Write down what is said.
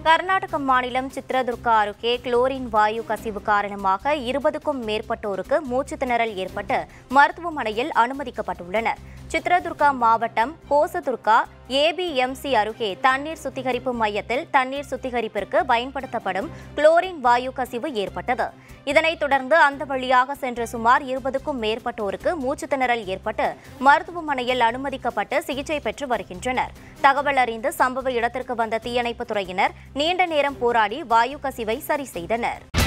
கர்நாடக மாநிலம் சித்ரதுர்கா அருகே குளோரின் வாயு கசிவு காரணமாக இருபதுக்கும் மேற்பட்டோருக்கு மூச்சுத் திணறல் ஏற்பட்டு மருத்துவமனையில் அனுமதிக்கப்பட்டுள்ளனர் சித்ரதுர்கா மாவட்டம் கோசதுர்கா ஏபிஎம்சி அருகே தண்ணீர் சுத்திகரிப்பு மையத்தில் தண்ணீர் சுத்திகரிப்பிற்கு பயன்படுத்தப்படும் குளோரின் வாயு கசிவு ஏற்பட்டது இதனைத் தொடர்ந்து அந்த வழியாக சென்ற சுமார் இருபதுக்கும் மேற்பட்டோருக்கு மூச்சுத் திணறல் ஏற்பட்டு மருத்துவமனையில் அனுமதிக்கப்பட்டு சிகிச்சை பெற்று வருகின்றனர் தகவல் அறிந்து சம்பவ இடத்திற்கு வந்த தீயணைப்புத் துறையினர் நீண்ட நேரம் போராடி வாயு கசிவை சரி செய்தனர்